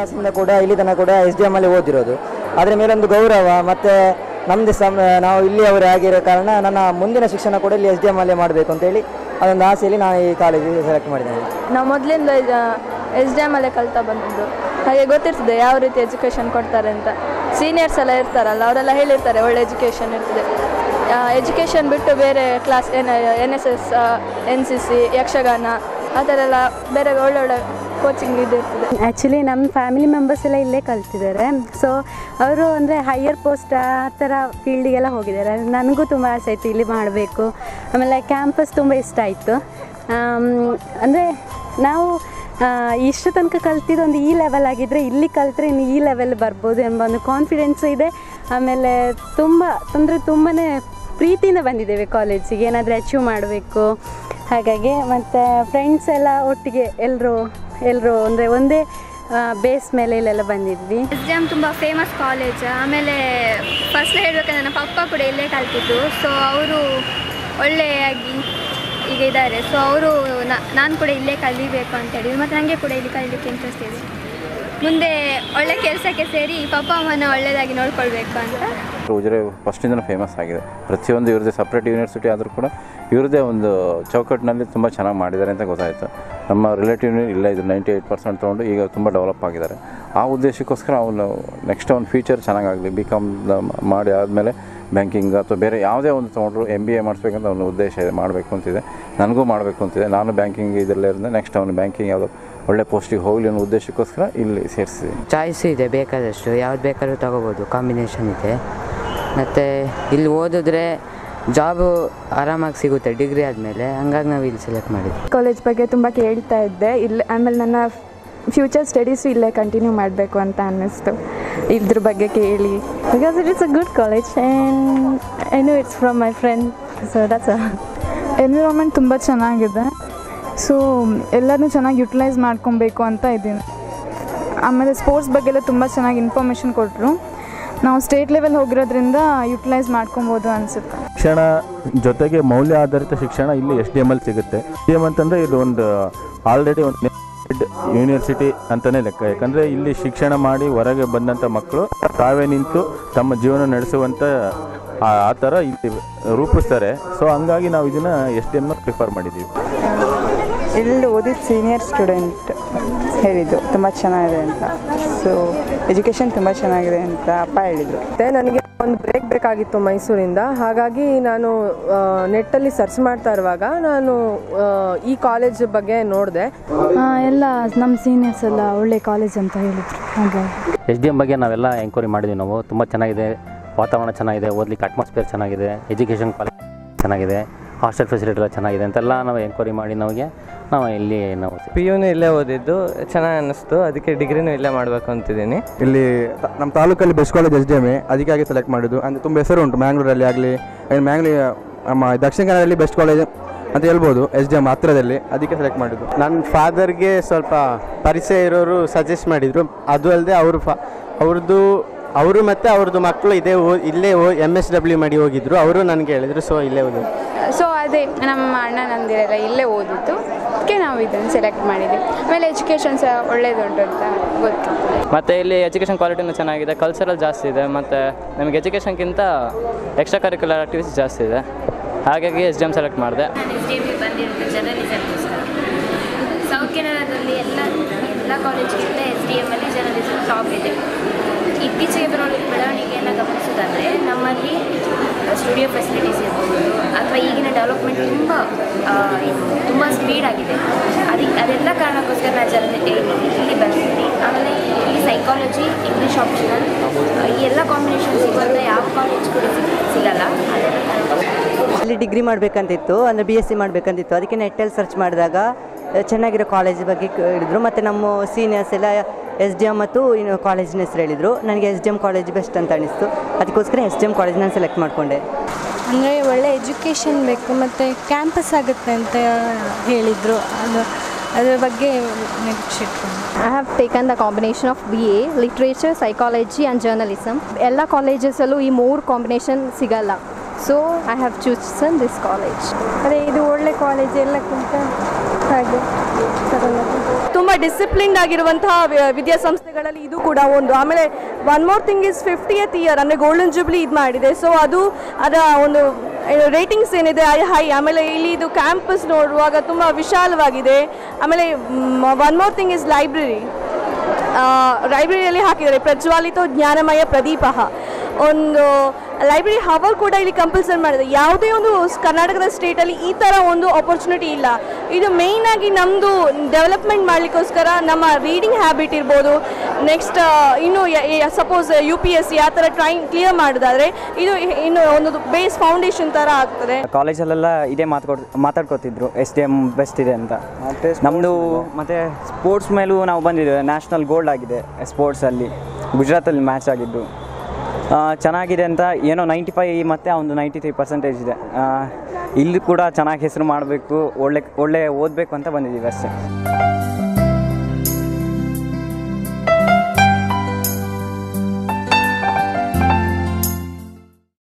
ಕ್ಲಾಸಿಂದ ಕೂಡ ಇಲ್ಲಿ ತನಕ ಕೂಡ ಎಸ್ ಡಿ ಎಮ್ ಅಲ್ಲಿ ಓದಿರೋದು ಅದರ ಮೇಲೊಂದು ಗೌರವ ಮತ್ತು ನಮ್ಮದು ಸಮ ನಾವು ಇಲ್ಲಿಯವರೇ ಆಗಿರೋ ಕಾರಣ ನನ್ನ ಮುಂದಿನ ಶಿಕ್ಷಣ ಕೂಡ ಇಲ್ಲಿ ಎಸ್ ಡಿ ಎಮ್ ಅಲ್ಲೇ ಮಾಡಬೇಕು ಅಂತೇಳಿ ಅದೊಂದು ಆಸೆಯಲ್ಲಿ ನಾನು ಈ ಕಾಲೇಜಿಗೆ ಸೆಲೆಕ್ಟ್ ಮಾಡಿದ್ದೇನೆ ನಾವು ಮೊದಲಿಂದ ಎಸ್ ಡಿ ಎಮ್ ಅಲ್ಲೇ ಕಲ್ತಾ ಬಂದಿದ್ದು ಹಾಗೆ ಗೊತ್ತಿರ್ತದೆ ಯಾವ ರೀತಿ ಎಜುಕೇಷನ್ ಕೊಡ್ತಾರೆ ಅಂತ ಸೀನಿಯರ್ಸ್ ಎಲ್ಲ ಇರ್ತಾರಲ್ಲ ಅವರೆಲ್ಲ ಹೇಳಿರ್ತಾರೆ ಒಳ್ಳೆ ಎಜುಕೇಷನ್ ಇರ್ತದೆ ಎಜುಕೇಷನ್ ಬಿಟ್ಟು ಬೇರೆ class N N S S N C C Yakshagana ಆ ಥರ ಎಲ್ಲ ಬೇರೆ ಒಳ್ಳೊಳ್ಳೆ ಕೋಚಿಂಗ್ ಇದು ಇರ್ತದೆ ಆ್ಯಕ್ಚುಲಿ ನಮ್ಮ ಫ್ಯಾಮಿಲಿ ಮೆಂಬರ್ಸ್ ಎಲ್ಲ ಇಲ್ಲೇ ಕಲ್ತಿದ್ದಾರೆ ಸೊ ಅವರು ಅಂದರೆ ಹೈಯರ್ ಪೋಸ್ಟ್ ಆ ಥರ ಫೀಲ್ಡಿಗೆಲ್ಲ ಹೋಗಿದ್ದಾರೆ ನನಗೂ ತುಂಬ ಆಸೆ ಆಯಿತು ಇಲ್ಲಿ ಮಾಡಬೇಕು ಆಮೇಲೆ ಕ್ಯಾಂಪಸ್ ತುಂಬ ಇಷ್ಟ ಆಯಿತು ಅಂದರೆ ನಾವು ಆ, ಇಷ್ಟು ತನಕ ಕಲ್ತಿದ್ದು ಒಂದು ಈ ಲೆವೆಲ್ ಆಗಿದ್ದರೆ ಇಲ್ಲಿ ಕಲ್ತ್ರೆ ಇನ್ನು ಈ ಲೆವೆಲ್ ಬರ್ಬೋದು ಎಂಬ ಒಂದು ಕಾನ್ಫಿಡೆನ್ಸ್ ಇದೆ ಆಮೇಲೆ ತುಂಬ ಅಂದರೆ ತುಂಬಾ ಪ್ರೀತಿಯಿಂದ ಬಂದಿದ್ದೇವೆ ಕಾಲೇಜಿಗೆ ಏನಾದರೂ ಅಚೀವ್ ಮಾಡಬೇಕು ಹಾಗಾಗಿ ಮತ್ತು ಫ್ರೆಂಡ್ಸ್ ಎಲ್ಲ ಒಟ್ಟಿಗೆ ಎಲ್ಲರೂ ಎಲ್ಲರೂ ಅಂದರೆ ಒಂದೇ ಬೇಸ್ ಮೇಲೆ ಇಲ್ಲೆಲ್ಲ ಬಂದಿದ್ವಿ ಎಸ್ ಡಿ ಎಮ್ ತುಂಬ ಫೇಮಸ್ ಕಾಲೇಜ್ ಆಮೇಲೆ ಫಸ್ಟ್ ಹೇಳ್ಬೇಕಂದ್ರೆ ನನ್ನ ಪಪ್ಪ ಕೂಡ ಇಲ್ಲೇ ಕಲ್ತಿದ್ದು ಸೊ ಅವರು ಒಳ್ಳೆಯಾಗಿ ಈಗ ಇದ್ದಾರೆ ಸೊ ಅವರು ನಾನು ಕೂಡ ಇಲ್ಲೇ ಕಲಿಬೇಕು ಅಂತ ಹೇಳಿದ್ರು ಮತ್ತು ನನಗೆ ಕೂಡ ಇಲ್ಲಿ ಕಲಿಲಿಕ್ಕೆ ಇಂಟ್ರೆಸ್ಟ್ ಇದೆ ಮುಂದೆ ಒಳ್ಳೆ ಕೆಲಸಕ್ಕೆ ಸೇರಿ ಪಪ್ಪ ಅಮ್ಮನ ಒಳ್ಳೆಯದಾಗಿ ನೋಡ್ಕೊಳ್ಬೇಕು ಅಂತ ಉಜಿರೆ ಫಸ್ಟಿಂದನೂ ಫೇಮಸ್ ಆಗಿದೆ ಪ್ರತಿಯೊಂದು ಇವ್ರದ್ದೇ ಸಪ್ರೇಟ್ ಯೂನಿವರ್ಸಿಟಿ ಆದರೂ ಕೂಡ ಇವ್ರದ್ದೇ ಒಂದು ಚೌಕಟ್ಟಿನಲ್ಲಿ ತುಂಬ ಚೆನ್ನಾಗಿ ಮಾಡಿದ್ದಾರೆ ಅಂತ ಗೊತ್ತಾಯಿತು ನಮ್ಮ ರಿಲೇಟಿವ್ ಇಲ್ಲ ಇದು ನೈಂಟಿ ಏಯ್ಟ್ ಪರ್ಸೆಂಟ್ ತೊಗೊಂಡು ಈಗ ತುಂಬ ಡೆವಲಪ್ ಆಗಿದ್ದಾರೆ ಆ ಉದ್ದೇಶಕ್ಕೋಸ್ಕರ ಅವನು ನೆಕ್ಸ್ಟ್ ಅವ್ನ ಫ್ಯೂಚರ್ ಚೆನ್ನಾಗಾಗಲಿ ಬಿ ಕಾಮ್ ಮಾಡಿ ಆದಮೇಲೆ ಬ್ಯಾಂಕಿಂಗ್ ಅಥವಾ ಬೇರೆ ಯಾವುದೇ ಒಂದು ತೊಗೊಂಡ್ರು ಎಮ್ ಬಿ ಎ ಮಾಡಿಸ್ಬೇಕಂತ ಅವನ ಉದ್ದೇಶ ಇದೆ ಮಾಡಬೇಕು ಅಂತಿದೆ ನನಗೂ ಮಾಡಬೇಕು ಅಂತಿದೆ ನಾನು ಬ್ಯಾಂಕಿಂಗ್ ಇದರಲ್ಲೇ ಇருந்து ನೆಕ್ಸ್ಟ್ ಅವನು ಬ್ಯಾಂಕಿಂಗ್ ಯಾವುದೋ ಒಳ್ಳೆ ಪೋಸ್ಟಿಗೆ ಹೋಗಲಿ ಅನ್ನೋ ಉದ್ದೇಶಕ್ಕೋಸ್ಕರ ಇಲ್ಲಿ ಸೇರಿಸಿದೆ ಚಾಯ್ಸ್ ಇದೆ ಬೇಕಾದಷ್ಟು ಯಾವ್ದು ಬೇಕಾದ್ರೂ ತಗೋಬೋದು ಕಾಂಬಿನೇಷನ್ ಇದೆ ಮತ್ತು ಇಲ್ಲಿ ಓದಿದ್ರೆ ಜಾಬು ಆರಾಮಾಗಿ ಸಿಗುತ್ತೆ ಡಿಗ್ರಿ ಆದಮೇಲೆ ಹಂಗಾಗಿ ನಾವು ಇಲ್ಲಿ ಸೆಲೆಕ್ಟ್ ಮಾಡಿದ್ವಿ ಕಾಲೇಜ್ ಬಗ್ಗೆ ತುಂಬ ಕೇಳ್ತಾ ಇದ್ದೆ ಇಲ್ಲಿ ಆಮೇಲೆ ನನ್ನ ಫ್ಯೂಚರ್ ಸ್ಟಡೀಸು ಇಲ್ಲೇ ಕಂಟಿನ್ಯೂ ಮಾಡಬೇಕು ಅಂತ ಅನ್ನಿಸ್ತು ಇದ್ರ ಬಗ್ಗೆ ಕೇಳಿ because it is a good college and I know it's from my friend so that's environment ತುಂಬ ಚೆನ್ನಾಗಿದೆ ಸೊ ಎಲ್ಲನೂ ಚೆನ್ನಾಗಿ ಯುಟಿಲೈಸ್ ಮಾಡ್ಕೊಬೇಕು ಅಂತ ಇದ್ದೀನಿ ಆಮೇಲೆ ಸ್ಪೋರ್ಟ್ಸ್ ಬಗ್ಗೆ ಎಲ್ಲ ತುಂಬ ಚೆನ್ನಾಗಿ ಇನ್ಫಾರ್ಮೇಷನ್ ಕೊಟ್ಟರು ನಾವು ಸ್ಟೇಟ್ ಲೆವೆಲ್ ಹೋಗಿರೋದ್ರಿಂದ ಯುಟಿಲೈಸ್ ಮಾಡ್ಕೊಬೋದು ಅನಿಸುತ್ತೆ ಶಿಕ್ಷಣ ಜೊತೆಗೆ ಮೌಲ್ಯ ಆಧಾರಿತ ಶಿಕ್ಷಣ ಇಲ್ಲಿ ಎಸ್ ಡಿ ಎಮ್ ಅಲ್ಲಿ ಸಿಗುತ್ತೆ ಎಸ್ ಡಿ ಎಮ್ ಅಂತಂದರೆ ಇದು ಒಂದು ಆಲ್ರೆಡಿ ಒಂದು ಯೂನಿವರ್ಸಿಟಿ ಅಂತಲೇ ಲೆಕ್ಕ ಯಾಕಂದರೆ ಇಲ್ಲಿ ಶಿಕ್ಷಣ ಮಾಡಿ ಹೊರಗೆ ಬಂದಂಥ ಮಕ್ಕಳು ತಾವೇ ನಿಂತು ತಮ್ಮ ಜೀವನ ನಡೆಸುವಂಥ ಆ ಆ ಥರ ಇಲ್ಲಿ ರೂಪಿಸ್ತಾರೆ ಸೊ ಹಂಗಾಗಿ ನಾವು ಇದನ್ನು ಎಸ್ ಡಿ ಎಮ್ನ ಪ್ರಿಫರ್ ಮಾಡಿದ್ದೀವಿ ಇಲ್ಲಿ ಓದಿದ ಸೀನಿಯರ್ ಸ್ಟೂಡೆಂಟ್ ಹೇಳಿದ್ದು ತುಂಬ ಚೆನ್ನಾಗಿದೆ ಅಂತ ಸೊ ಎಜುಕೇಷನ್ ತುಂಬ ಚೆನ್ನಾಗಿದೆ ಅಂತ ಅಪ್ಪ ಹೇಳಿದರು ಮತ್ತು ನನಗೆ ಒಂದು ಬ್ರೇಕ್ ಬೇಕಾಗಿತ್ತು ಮೈಸೂರಿಂದ ಹಾಗಾಗಿ ನಾನು ನೆಟ್ಟಲ್ಲಿ ಸರ್ಚ್ ಮಾಡ್ತಾ ಇರುವಾಗ ನಾನು ಆ, ಈ ಕಾಲೇಜ್ ಬಗ್ಗೆ ನೋಡಿದೆ ಎಲ್ಲ ನಮ್ಮ ಸೀನಿಯರ್ಸ್ ಎಲ್ಲ ಒಳ್ಳೆ ಕಾಲೇಜ್ ಅಂತ ಹೇಳಿದರು ಹಾಗಾಗಿ ಎಸ್ ಡಿ ಎಮ್ ಬಗ್ಗೆ ನಾವೆಲ್ಲ ಎಂಕ್ವೈರಿ ಮಾಡಿದ್ವಿ ನಾವು ತುಂಬ ಚೆನ್ನಾಗಿದೆ ವಾತಾವರಣ ಚೆನ್ನಾಗಿದೆ ಓದಲಿಕ್ಕೆ ಅಟ್ಮಾಸ್ಫಿಯರ್ ಚೆನ್ನಾಗಿದೆ ಎಜುಕೇಷನ್ ಕ್ವಾಲಿಟಿ ಚೆನ್ನಾಗಿದೆ ಹಾಸ್ಟೆಲ್ ಫೆಸಿಲಿಟಿ ಎಲ್ಲ ಚೆನ್ನಾಗಿದೆ ಅಂತೆಲ್ಲ ನಾವು ಎಂಕ್ವೈರಿ ಮಾಡಿ ನಮಗೆ ನಾವು ಇಲ್ಲಿ ನಾವು ಪಿ ಯುನು ಇಲ್ಲೇ ಓದಿದ್ದು ಚೆನ್ನಾಗಿ ಅನ್ನಿಸ್ತು ಅದಕ್ಕೆ ಡಿಗ್ರಿನೂ ಇಲ್ಲೇ ಮಾಡಬೇಕು ಅಂತಿದ್ದೀನಿ ಇಲ್ಲಿ ತ- ನಮ್ಮ ತಾಲೂಕಲ್ಲಿ best college S D M ಅದಕ್ಕಾಗಿ ಸೆಲೆಕ್ಟ್ ಮಾಡಿದ್ದು ಅಂದರೆ ತುಂಬ ಹೆಸರು ಉಂಟು ಮ್ಯಾಂಗ್ಳೂರಲ್ಲಿ ಆಗಲಿ ಮ್ಯಾಂಗ್ಳೂರ್ ನಮ್ಮ ದಕ್ಷಿಣ ಕನ್ನಡದಲ್ಲಿ ಬೆಸ್ಟ್ ಕಾಲೇಜ್ ಅಂತ ಹೇಳ್ಬೋದು ಎಸ್ ಡಿ ಎಮ್ ಹತ್ತಿರದಲ್ಲಿ ಅದಕ್ಕೆ ಸೆಲೆಕ್ಟ್ ಮಾಡಿದ್ದು ನನ್ನ ಫಾದರ್ಗೆ ಸ್ವಲ್ಪ ಪರಿಚಯ ಇರೋರು ಸಜೆಸ್ಟ್ ಮಾಡಿದರು ಅದು ಅಲ್ಲದೆ ಅವರು ಫಾ ಅವ್ರದ್ದು ಅವರು ಮತ್ತು ಅವ್ರದ್ದು ಮಕ್ಕಳು ಇದೇ ಓ ಇಲ್ಲೇ ಓ ಎಮ್ ಎಸ್ ಡಬ್ಲ್ಯೂ ಮಾಡಿ ಹೋಗಿದ್ರು ಅವರು ನನಗೆ ಹೇಳಿದರು ಸೊ ಇಲ್ಲೇ ಓದು ಸೊ ಅದೇ ನಮ್ಮ ಅಣ್ಣ ನಂದಿರೆಲ್ಲ ಇಲ್ಲೇ ಓದಿದ್ದು ಅದಕ್ಕೆ ನಾವು ಇದನ್ನು ಸೆಲೆಕ್ಟ್ ಮಾಡಿದ್ವಿ ಆಮೇಲೆ ಎಜುಕೇಷನ್ ಸಹ ಒಳ್ಳೇದುಂಟು ಅಂತ ಗೊತ್ತು ಮತ್ತು ಇಲ್ಲಿ ಎಜುಕೇಷನ್ ಕ್ವಾಲಿಟಿನೂ ಚೆನ್ನಾಗಿದೆ ಕಲ್ಚರಲ್ ಜಾಸ್ತಿ ಇದೆ ಮತ್ತು ನಮಗೆ ಎಜುಕೇಷನ್ಗಿಂತ ಎಕ್ಸ್ಟ್ರಾ ಕರಿಕ್ಯುಲರ್ ಆಕ್ಟಿವಿಟೀಸ್ ಜಾಸ್ತಿ ಇದೆ ಹಾಗಾಗಿ ಎಸ್ ಡಿ ಎಮ್ ಸೆಲೆಕ್ಟ್ ಮಾಡಿದೆ ಎಸ್ ಡಿ ಎಮ್ಗೆ ಬಂದಿರೋದು ಜರ್ನಲಿಸಮ್ಗೋಸ್ಕರ ಸೌತ್ ಕೆನಡಾದಲ್ಲಿ ಎಲ್ಲ ಎಲ್ಲ ಕಾಲೇಜ್ಗಿಂತ ಎಸ್ ಡಿ ಎಮ್ಮಲ್ಲಿ ಜರ್ನಲಿಸಮ್ ಟಾಪ್ ಇದೆ ಇತ್ತೀಚೆಗೆ ಬರೋ ಬೆಳವಣಿಗೆಯನ್ನು ಗಮನಿಸೋದಾದರೆ ನಮ್ಮಲ್ಲಿ ಸ್ಟುಡಿಯೋ ಫೆಸಿಲಿಟೀಸ್ ಇರ್ಬೋದು ಅಥವಾ ಈಗಿನ ಡೆವಲಪ್ಮೆಂಟ್ ತುಂಬ ಆ, ಏನು, ತುಂಬ ಸ್ಪೀಡ್ ಆಗಿದೆ ಅದಕ್ಕೆ ಅದೆಲ್ಲ ಕಾರಣಕ್ಕೋಸ್ಕರ ನಾನು ಜರ್ನ ಇಲ್ಲಿ ಬಂದಿದ್ದೀನಿ ಆಮೇಲೆ ಇಲ್ಲಿ ಸೈಕಾಲಜಿ ಇಂಗ್ಲೀಷ್ ಆಪ್ಷನಲ್ ಈ ಎಲ್ಲ ಕಾಂಬಿನೇಷನ್ ಸಿಗುವಂಥ ಯಾವ ಕಾಲೇಜ್ ಕೂಡ ಸಿಗ್- ಸಿಗಲ್ಲ ಅದೆಲ್ಲ ಕಾರಣ ಅಲ್ಲಿ ಡಿಗ್ರಿ ಮಾಡಬೇಕಂತಿತ್ತು ಅಂದರೆ ಬಿ ಎಸ್ ಸಿ ಮಾಡಬೇಕಂತಿತ್ತು ಅದಕ್ಕೆ ನೆಟ್ಟಲ್ಲಿ ಸರ್ಚ್ ಮಾಡಿದಾಗ ಆ, ಚೆನ್ನಾಗಿರೋ ಕಾಲೇಜ್ ಬಗ್ಗೆ ಕ- ಹೇಳಿದ್ರು ಮತ್ತು ನಮ್ಮ ಸೀನಿಯರ್ಸ್ ಎಲ್ಲ ಎಸ್ ಡಿ ಎಮ್ ಮತ್ತು ಇನ್ನು ಕಾಲೇಜಿನ ಹೆಸರು ಹೇಳಿದರು ನನಗೆ S D M college best ಅಂತ ಅನಿಸ್ತು ಅದಕ್ಕೋಸ್ಕರ ಎಸ್ ಡಿ ಎಮ್ ಕಾಲೇಜ್ ನಾನು ಸೆಲೆಕ್ಟ್ ಮಾಡಿಕೊಂಡೆ ಅಂದರೆ ಒಳ್ಳೆ ಎಜುಕೇಷನ್ ಬೇಕು ಮತ್ತು ಕ್ಯಾಂಪಸ್ ಆಗುತ್ತೆ ಅಂತ ಹೇಳಿದರು ಅದು ಅದ್ರ ಬಗ್ಗೆ ನಿರೀಕ್ಷೆ ಇಟ್ಕೊಂಡು I have taken the combination of BA, literature, psychology and journalism. ಎಲ್ಲ ಕಾಲೇಜಸಲ್ಲೂ ಈ ಮೂರು ಕಾಂಬಿನೇಷನ್ ಸಿಗಲ್ಲ so I have chosen this college ಅದೇ ಇದು ಒಳ್ಳೆ ಕಾಲೇಜ್ ಎಲ್ಲಕ್ಕಿಂತ ಹಾಗೆ ತುಂಬ ಡಿಸಿಪ್ಲಿನ್ಡ್ ಆಗಿರುವಂತಹ ವಿ- ವಿದ್ಯಾಸಂಸ್ಥೆಗಳಲ್ಲಿ ಇದು ಕೂಡ ಒಂದು ಆಮೇಲೆ one more thing is fiftieth year ಅಂದರೆ ಗೋಲ್ಡನ್ ಜೂಬ್ಲಿ ಇದು ಮಾಡಿದೆ ಸೊ ಅದು ಅದರ ಒಂದು ರೇಟಿಂಗ್ಸ್ ಏನಿದೆ ಐ ಹೈ ಆಮೇಲೆ ಇಲ್ಲಿ ಇದು ಕ್ಯಾಂಪಸ್ ನೋಡುವಾಗ ತುಂಬ ವಿಶಾಲವಾಗಿದೆ ಆಮೇಲೆ one more thing is library ಲೈಬ್ರರಿಯಲ್ಲಿ ಹಾಕಿದ್ದಾರೆ ಪ್ರಜ್ವಾಲಿತ ಜ್ಞಾನಮಯ ಪ್ರದೀಪ ಒಂದು ಲೈಬ್ರರಿ ಹವರ್ ಕೂಡ ಇಲ್ಲಿ ಕಂಪಲ್ಸರಿ ಮಾಡಿದೆ ಯಾವುದೇ ಒಂದು ಸ್- ಕರ್ನಾಟಕದ ಸ್ಟೇಟಲ್ಲಿ ಈ ಥರ ಒಂದು ಆಪರ್ಚುನಿಟಿ ಇಲ್ಲ ಇದು ಮೇಯ್ನ್ ಆಗಿ ನಮ್ಮದು ಡೆವಲಪ್ಮೆಂಟ್ ಮಾಡಲಿಕ್ಕೋಸ್ಕರ ನಮ್ಮ ರೀಡಿಂಗ್ ಹ್ಯಾಬಿಟ್ ಇರ್ಬೋದು ನೆಕ್ಸ್ಟ್ ಇನ್ನು suppose U P S C ಆ ಥರ ಟ್ರೈನ್ ಕ್ಲಿಯರ್ ಮಾಡೋದಾದರೆ ಇದು ಇನ್ನು ಒಂದು ಬೇಸ್ ಫೌಂಡೇಶನ್ ಥರ ಆಗ್ತದೆ ಕಾಲೇಜಲ್ಲೆಲ್ಲ ಇದೇ ಮಾತಾಡ್ ಮಾತಾಡ್ಕೋತಿದ್ರು ಎಸ್ ಡಿ ಎಮ್ ಬೆಸ್ಟ್ ಇದೆ ಅಂತ ನಮ್ಮದು ಮತ್ತು ಸ್ಪೋರ್ಟ್ಸ್ ಮೇಲೂ ನಾವು ಬಂದಿದ್ದೇವೆ ನ್ಯಾಷನಲ್ ಗೋಲ್ಡ್ ಆಗಿದೆ ಸ್ಪೋರ್ಟ್ಸಲ್ಲಿ ಗುಜರಾತಲ್ಲಿ ಮ್ಯಾಚ್ ಆಗಿದ್ದು ಆ, ಚೆನ್ನಾಗಿದೆ ಅಂತ ಏನೋ ನೈಂಟಿ ಫೈ ಮತ್ತು ಒಂದು ನೈಂಟಿ ತ್ರೀ ಪರ್ಸೆಂಟೇಜ್ ಇದೆ ಆ, ಇಲ್ಲಿ ಕೂಡ ಚೆನ್ನಾಗಿ ಹೆಸರು ಮಾಡಬೇಕು ಒಳ್ಳೆ ಒಳ್ಳೆ ಓದಬೇಕು ಅಂತ ಬಂದಿದ್ದೀವಿ ಅಷ್ಟೇ